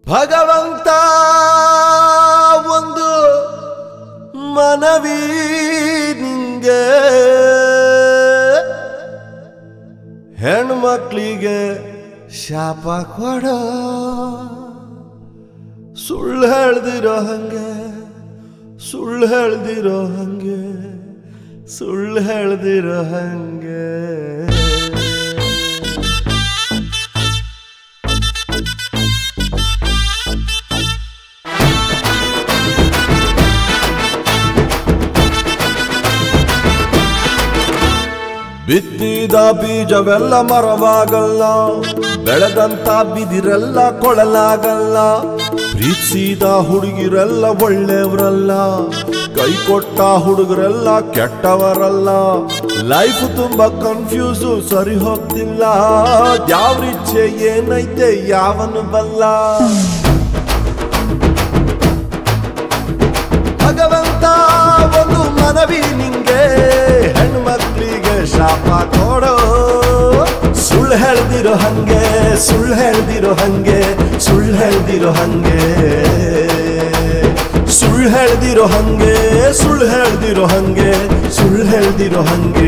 ಭಗವಂತ ಒಂದು ಮನವಿ ನಿಂಗೆ ಹೆಣ್ಮಕ್ಳಿಗೆ ಶಾಪ ಕೊಡ ಸುಳ್ಳು ಹೇಳ್ದಿರೋ ಹಂಗೆ ಸುಳ್ಳು ಹೇಳ್ದಿರೋ ಹಂಗೆ ಸುಳ್ಳು ಹೇಳ್ದಿರೋ ಹಂಗೆ ಬಿತ್ತಿದ ಬೀಜವೆಲ್ಲ ಮರವಾಗಲ್ಲ ಬೆಳೆದಂತ ಬಿದಿರೆಲ್ಲ ಕೊಳಲಾಗಲ್ಲ ಪ್ರೀತಿಸಿದ ಹುಡುಗಿರೆಲ್ಲ ಒಳ್ಳೆಯವರಲ್ಲ ಕೈ ಕೊಟ್ಟ ಹುಡುಗರೆಲ್ಲ ಕೆಟ್ಟವರಲ್ಲ ಲೈಫ್ ತುಂಬಾ ಕನ್ಫ್ಯೂಸು ಸರಿ ಹೋಗ್ತಿಲ್ಲ ಯಾವ ಇಚ್ಛೆ ಏನೈತೆ ಯಾವನು ಬಲ್ಲ ಭಗವಂತ ಒಂದು ಮನವಿ ನಿಂಗೆ ಹೆಣ್ಮಕ್ಳಿಗೆ ಶಾಪ ಕೊಡೋ ಸುಳ್ಳು ಹೇಳ್ದಿರೋ ಹಂಗೆ ಸುಳ್ಳು ಹೇಳ್ದಿರೋ ಹಂಗೆ ಸುಳ್ಳು ಹೇಳ್ದಿರೋ ಹಂಗೆ ಸುಳ್ಳು ಹೇಳ್ದಿರೋ ಹಂಗೆ ಸುಳ್ಳು ಹೇಳ್ದಿರೋ ಹಂಗೆ ಸುಳ್ಳು ಹೇಳ್ದಿರೋ ಹಂಗೆ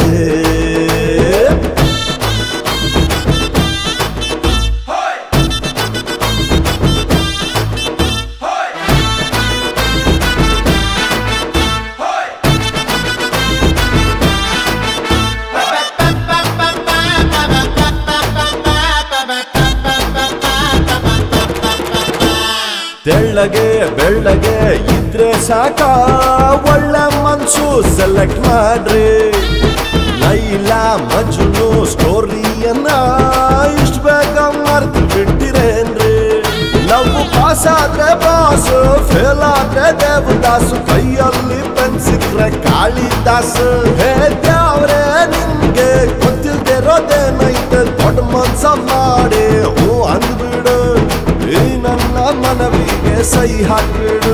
ತೆಳ್ಳಗೆ ಬೆಳ್ಳಗೆ ಇದ್ರೆ ಸಾಕ ಒಳ್ಳೆ ಮನ್ಸು ಸೆಲೆಕ್ಟ್ ಮಾಡ್ರಿ ಲೈಲಾ ಮಜ್ನು ಸ್ಟೋರಿಯನ್ನ ಇಷ್ಟ ಬೇಗ ಮರ್ತು ಬಿಟ್ಟಿರೇನ್ರಿ ಲವ್ ಪಾಸ್ ಆದ್ರೆ ಬಾಸ್ ಫೇಲ್ ಆದ್ರೆ ದೇವದಾಸು ಕೈಯಲ್ಲಿ ಪೆನ್ ಸಿಕ್ರೆ ಕಾಳಿದಾಸ್ ಹೇ ದ್ಯಾವ್ರೆ ನಿನ್ಗೆ ಗೊತ್ತಿಲ್ದಿರೋದೇನೈತೆ ದೊಡ್ಡ ಮನ್ಸ ಮಾಡಿ ಹೂ ಅಂದ್ಬಿಡು ಈ ನನ್ನ ಮನವಿಗೆ ಸೈ ಹಾಕ್ಬಿಡು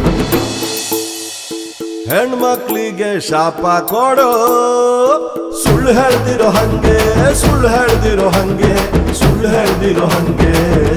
ಹೆಣ್ಮಕ್ಳಿಗೆ ಶಾಪ ಕೊಡೋ ಸುಳ್ಳು ಹೇಳ್ದಿರೋ ಹಂಗೆ ಸುಳ್ಳು ಹೇಳ್ದಿರೋ ಹಂಗೆ ಸುಳ್ಳು ಹೇಳ್ದಿರೋ ಹಂಗೆ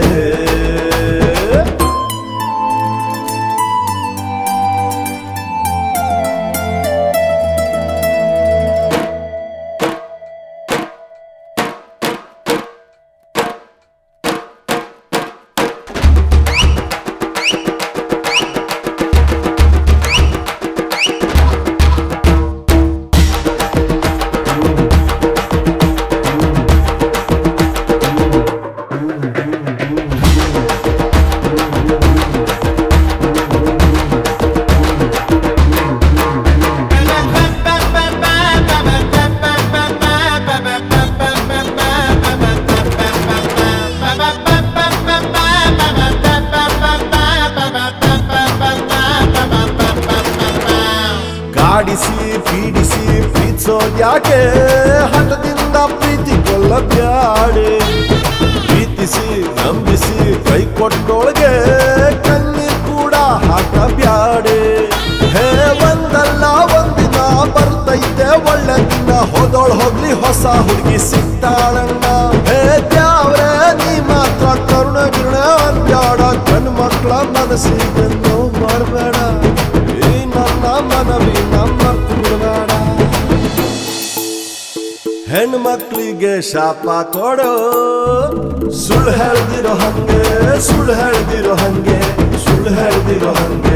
ಕಾಡಿಸಿ ಪೀಡಿಸಿ ಪ್ರೀತಿಸೋದ್ ಯಾಕೆ ಹಠದಿಂದ ಪ್ರೀತಿ ಕೊಲ್ಲಬ್ಯಾಡೆ ಪ್ರೀತಿಸಿ ನಂಬಿಸಿ ಕೈ ಕೊಟ್ಟೊಳಗೆ ಕಣ್ಣೀರ್ ಕೂಡ ಹಾಕಬ್ಯಾಡೆ ಹೇ ಒಂದಲ್ಲ ಒಂದಿನ ಬರ್ತೈತೆ ಒಳ್ಳೆ ದಿನ ಹೋದೋಳ್ ಹೋಗ್ಲಿ ಹೊಸ ಹುಡುಗಿ ಸಿಗ್ತಾಳಣ್ಣ ಹೇ ದ್ಯಾವ್ರೆ ನೀ ಮಾತ್ರ ಕರುಣ ಗಿರುಣ ಅನ್ಬ್ಯಾಡ ಗಂಡು ಮಕ್ಕಳ ಮನಸ್ಸಿಗೆ ನೋವು ಮಾಡಬೇಡ ಈ ನನ್ನ ಮನವಿ ನಮ್ಮ ಬಿಡಬೇಡ ಹೆಣ್ಮಕ್ಳಿಗೆ ಶಾಪ ಕೊಡೋ ಸುಳ್ಳು ಹೇಳ್ದಿರೋ ಹಂಗೆ ಸುಳ್ಳು ಹೇಳ್ದಿರೋ ಹಂಗೆ ಸುಳ್ಳು ಹೇಳ್ದಿರೋ ಹಂಗೆ